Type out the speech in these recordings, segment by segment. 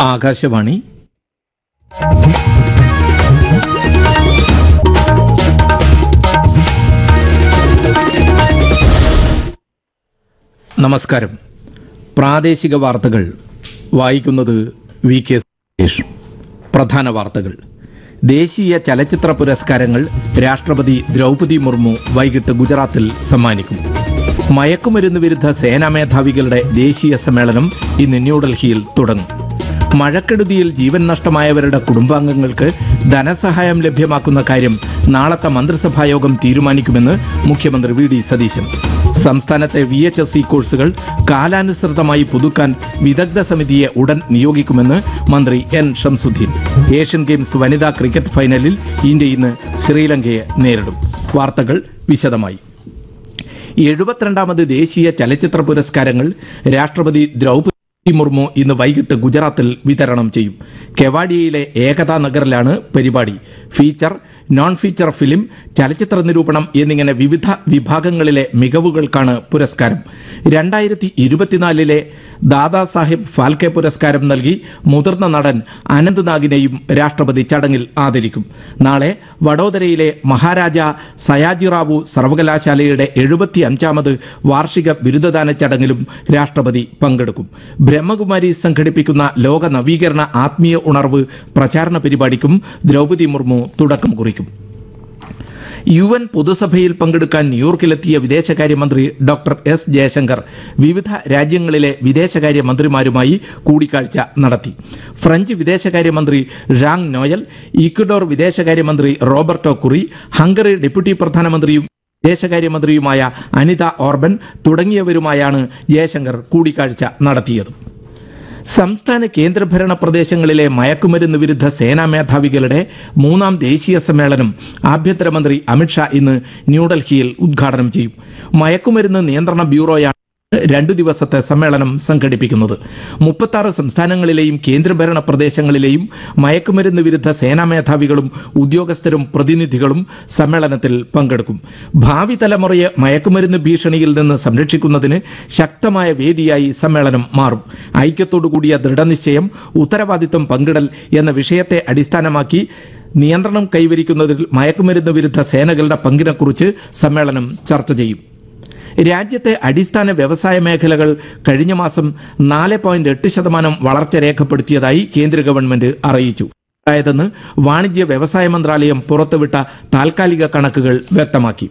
ആകാശവാണി നമസ്കാരം പ്രാദേശിക വാർത്തകൾ വായിക്കുന്നത് വി കെ സുരേഷ് പ്രധാന വാർത്തകൾ ദേശീയ ചലച്ചിത്ര പുരസ്കാരങ്ങൾ രാഷ്ട്രപതി ദ്രൗപദി മുർമു വൈകിട്ട് ഗുജറാത്തിൽ സമ്മാനിക്കും മയക്കുമരുന്ന് വിരുദ്ധ സേനാ മേധാവികളുടെ ദേശീയ സമ്മേളനം ഇന്ന് ന്യൂഡൽഹിയിൽ തുടങ്ങും മഴക്കെടുതിയിൽ ജീവൻ നഷ്ടമായവരുടെ കുടുംബാംഗങ്ങൾക്ക് ധനസഹായം ലഭ്യമാക്കുന്ന കാര്യം നാളത്തെ മന്ത്രിസഭാ യോഗം തീരുമാനിക്കുമെന്ന് മുഖ്യമന്ത്രി വി ഡി സതീശൻ സംസ്ഥാനത്തെ വി എച്ച് എസ് സി കോഴ്സുകൾ കാലാനുസൃതമായി പുതുക്കാൻ വിദഗ്ധ സമിതിയെ ഉടൻ നിയോഗിക്കുമെന്ന് മന്ത്രി എൻ ഷംസുദ്ദീൻ ഏഷ്യൻ ഗെയിംസ് വനിതാ ക്രിക്കറ്റ് ഫൈനലിൽ ഇന്ത്യ ഇന്ന് ശ്രീലങ്കയെ നേരിടും വാർത്തകൾ വിശദമായി എഴുപത്തിരണ്ടാമത് ദേശീയ ചലച്ചിത്ര പുരസ്കാരങ്ങൾ രാഷ്ട്രപതി ദ്രൗപദി മുർമു ഇന്ന് വൈകിട്ട് ഗുജറാത്തിൽ വിതരണം ചെയ്യും കെവാഡിയയിലെ ഏകതാ നഗറിലാണ് പരിപാടി ഫീച്ചർ നോൺ ഫീച്ചർ ഫിലിം ചലച്ചിത്ര നിരൂപണം എന്നിങ്ങനെ വിവിധ വിഭാഗങ്ങളിലെ മികവുകൾക്കാണ് പുരസ്കാരം രണ്ടായിരത്തി ഇരുപത്തിനാലിലെ ദാദാ സാഹിബ് ഫാൽക്കെ പുരസ്കാരം നൽകി മുതിർന്ന നടൻ അനന്ത് നാഗിനെയും രാഷ്ട്രപതി ചടങ്ങിൽ ആദരിക്കും നാളെ വഡോദരയിലെ മഹാരാജ സയാജിറാവു സർവകലാശാലയുടെ എഴുപത്തി അഞ്ചാമത് വാർഷിക ബിരുദദാന ചടങ്ങിലും രാഷ്ട്രപതി പങ്കെടുക്കും ബ്രഹ്മകുമാരി സംഘടിപ്പിക്കുന്ന ലോക നവീകരണ ആത്മീയ ഉണർവ് പ്രചാരണ പരിപാടിക്കും ദ്രൗപദി മുർമു തുടക്കം കുറിക്കും യു എൻ പൊതുസഭയിൽ പങ്കെടുക്കാൻ ന്യൂയോർക്കിലെത്തിയ വിദേശകാര്യമന്ത്രി ഡോക്ടർ എസ് ജയശങ്കർ വിവിധ രാജ്യങ്ങളിലെ വിദേശകാര്യ മന്ത്രിമാരുമായി കൂടിക്കാഴ്ച നടത്തി ഫ്രഞ്ച് വിദേശകാര്യമന്ത്രി ഴാങ് നോയൽ ഇക്വഡോർ വിദേശകാര്യമന്ത്രി റോബർട്ടോ കുറി ഹംഗറി ഡെപ്യൂട്ടി പ്രധാനമന്ത്രിയും വിദേശകാര്യമന്ത്രിയുമായ അനിത ഓർബൻ തുടങ്ങിയവരുമായാണ് ജയശങ്കർ കൂടിക്കാഴ്ച നടത്തിയത് സംസ്ഥാന കേന്ദ്രഭരണ പ്രദേശങ്ങളിലെ മയക്കുമരുന്ന് വിരുദ്ധ സേനാ മേധാവികളുടെ മൂന്നാം ദേശീയ സമ്മേളനം ആഭ്യന്തരമന്ത്രി അമിത്ഷാ ഇന്ന് ന്യൂഡൽഹിയിൽ ഉദ്ഘാടനം ചെയ്യും മയക്കുമരുന്ന് നിയന്ത്രണ ബ്യൂറോയാണ് രണ്ടു ദിവസത്തെ സമ്മേളനം സംഘടിപ്പിക്കുന്നത് മുപ്പത്താറ് സംസ്ഥാനങ്ങളിലെയും കേന്ദ്രഭരണ പ്രദേശങ്ങളിലെയും മയക്കുമരുന്ന് വിരുദ്ധ സേനാ മേധാവികളും ഉദ്യോഗസ്ഥരും പ്രതിനിധികളും സമ്മേളനത്തിൽ പങ്കെടുക്കും ഭാവി തലമുറയെ മയക്കുമരുന്ന് ഭീഷണിയിൽ നിന്ന് സംരക്ഷിക്കുന്നതിന് ശക്തമായ വേദിയായി സമ്മേളനം മാറും ഐക്യത്തോടുകൂടിയ ദൃഢനിശ്ചയം ഉത്തരവാദിത്വം പങ്കിടൽ എന്ന വിഷയത്തെ അടിസ്ഥാനമാക്കി നിയന്ത്രണം കൈവരിക്കുന്നതിൽ മയക്കുമരുന്ന് വിരുദ്ധ സേനകളുടെ പങ്കിനെക്കുറിച്ച് സമ്മേളനം ചർച്ച ചെയ്യും രാജ്യത്തെ അടിസ്ഥാന വ്യവസായ മേഖലകൾ കഴിഞ്ഞ മാസം നാല് പോയിന്റ് എട്ട് ശതമാനം വളർച്ച രേഖപ്പെടുത്തിയതായി കേന്ദ്ര ഗവൺമെന്റ് അറിയിച്ചു അതായതെന്ന് വാണിജ്യ വ്യവസായ മന്ത്രാലയം പുറത്തുവിട്ട താൽക്കാലിക കണക്കുകൾ വ്യക്തമാക്കി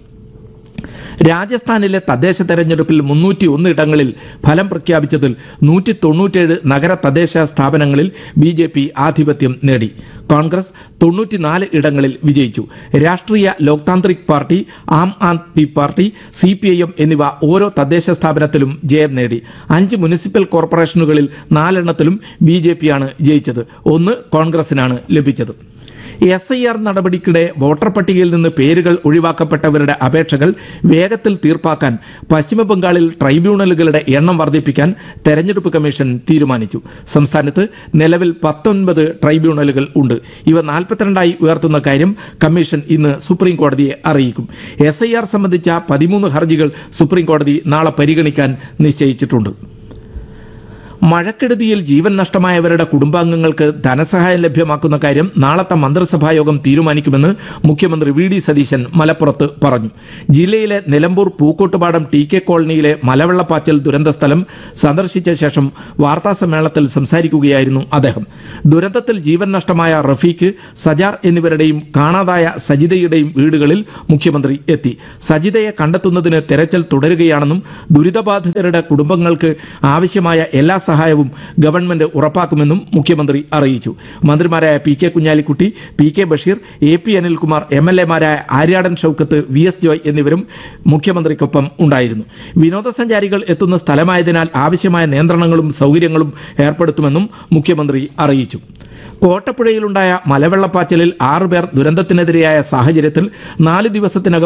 രാജസ്ഥാനിലെ തദ്ദേശ തെരഞ്ഞെടുപ്പിൽ മുന്നൂറ്റി ഒന്ന് ഇടങ്ങളിൽ ഫലം പ്രഖ്യാപിച്ചതിൽ നൂറ്റി തൊണ്ണൂറ്റേഴ് നഗര തദ്ദേശ സ്ഥാപനങ്ങളിൽ ബി ജെ പി ആധിപത്യം നേടി കോൺഗ്രസ് തൊണ്ണൂറ്റിനാല് ഇടങ്ങളിൽ വിജയിച്ചു Rashtriya Lok Tantrik party Aam Aadmi party C P I M എന്നിവ ഓരോ തദ്ദേശ സ്ഥാപനത്തിലും ജയം നേടി അഞ്ച് മുനിസിപ്പൽ കോർപ്പറേഷനുകളിൽ നാലെണ്ണത്തിലും ബി ജെ പിയാണ് ജയിച്ചത് ഒന്ന് കോൺഗ്രസിനാണ് ലഭിച്ചത് എസ് ഐ ആർ നടപടിക്കിടെ വോട്ടർ പട്ടികയിൽ നിന്ന് പേരുകൾ ഒഴിവാക്കപ്പെട്ടവരുടെ അപേക്ഷകൾ വേഗത്തിൽ തീർപ്പാക്കാൻ പശ്ചിമബംഗാളിൽ ട്രൈബ്യൂണലുകളുടെ എണ്ണം വർദ്ധിപ്പിക്കാൻ തെരഞ്ഞെടുപ്പ് കമ്മീഷൻ തീരുമാനിച്ചു സംസ്ഥാനത്ത് നിലവിൽ പത്തൊൻപത് ട്രൈബ്യൂണലുകൾ ഉണ്ട് ഇവ നാൽപ്പത്തിരണ്ടായി ഉയർത്തുന്ന കാര്യം കമ്മീഷൻ ഇന്ന് സുപ്രീം കോടതിയെ അറിയിക്കും എസ് ഐ ആർ സംബന്ധിച്ച പതിമൂന്ന് ഹർജികൾ സുപ്രീം കോടതി നാളെ പരിഗണിക്കാൻ നിശ്ചയിച്ചിട്ടുണ്ട് മഴക്കെടുതിയിൽ ജീവൻ നഷ്ടമായവരുടെ കുടുംബാംഗങ്ങൾക്ക് ധനസഹായം ലഭ്യമാക്കുന്ന കാര്യം നാളത്തെ മന്ത്രിസഭാ യോഗം തീരുമാനിക്കുമെന്ന് മുഖ്യമന്ത്രി വി ഡി സതീശൻ മലപ്പുറത്ത് പറഞ്ഞു ജില്ലയിലെ നിലമ്പൂർ പൂക്കോട്ടുപാടം ടി കെ കോളനിയിലെ മലവെള്ളപ്പാച്ചൽ ദുരന്ത സ്ഥലം സന്ദർശിച്ച ശേഷം വാർത്താ സമ്മേളനത്തിൽ സംസാരിക്കുകയായിരുന്നു അദ്ദേഹം ദുരന്തത്തിൽ ജീവൻ നഷ്ടമായ റഫീഖ് സജാർ എന്നിവരുടെയും കാണാതായ സജിതയുടെയും വീടുകളിൽ മുഖ്യമന്ത്രി എത്തി സജിതയെ കണ്ടെത്തുന്നതിന് തെരച്ചിൽ തുടരുകയാണെന്നും ദുരിതബാധിതരുടെ കുടുംബങ്ങൾക്ക് ആവശ്യമായ എല്ലാ സഹായവും ഗവൺമെന്റ് ഉറപ്പാക്കുമെന്നും മുഖ്യമന്ത്രി അറിയിച്ചു മന്ത്രിമാരായ P K Kunhalikutty P K Basheer A P Anilkumar M L എമാരായ ആര്യാടൻ ഷൌക്കത്ത് വി എസ് ജോയ് എന്നിവരും മുഖ്യമന്ത്രിക്കൊപ്പം ഉണ്ടായിരുന്നു വിനോദസഞ്ചാരികൾ എത്തുന്ന സ്ഥലമായതിനാൽ ആവശ്യമായ നിയന്ത്രണങ്ങളും സൗകര്യങ്ങളും ഏർപ്പെടുത്തുമെന്നും മുഖ്യമന്ത്രി അറിയിച്ചു കോട്ടപ്പുഴയിലുണ്ടായ മലവെള്ളപ്പാച്ചിലിൽ ആറുപേർ ദുരന്തത്തിനെതിരെയായ സാഹചര്യത്തിൽ നാല് ദിവസത്തിനകം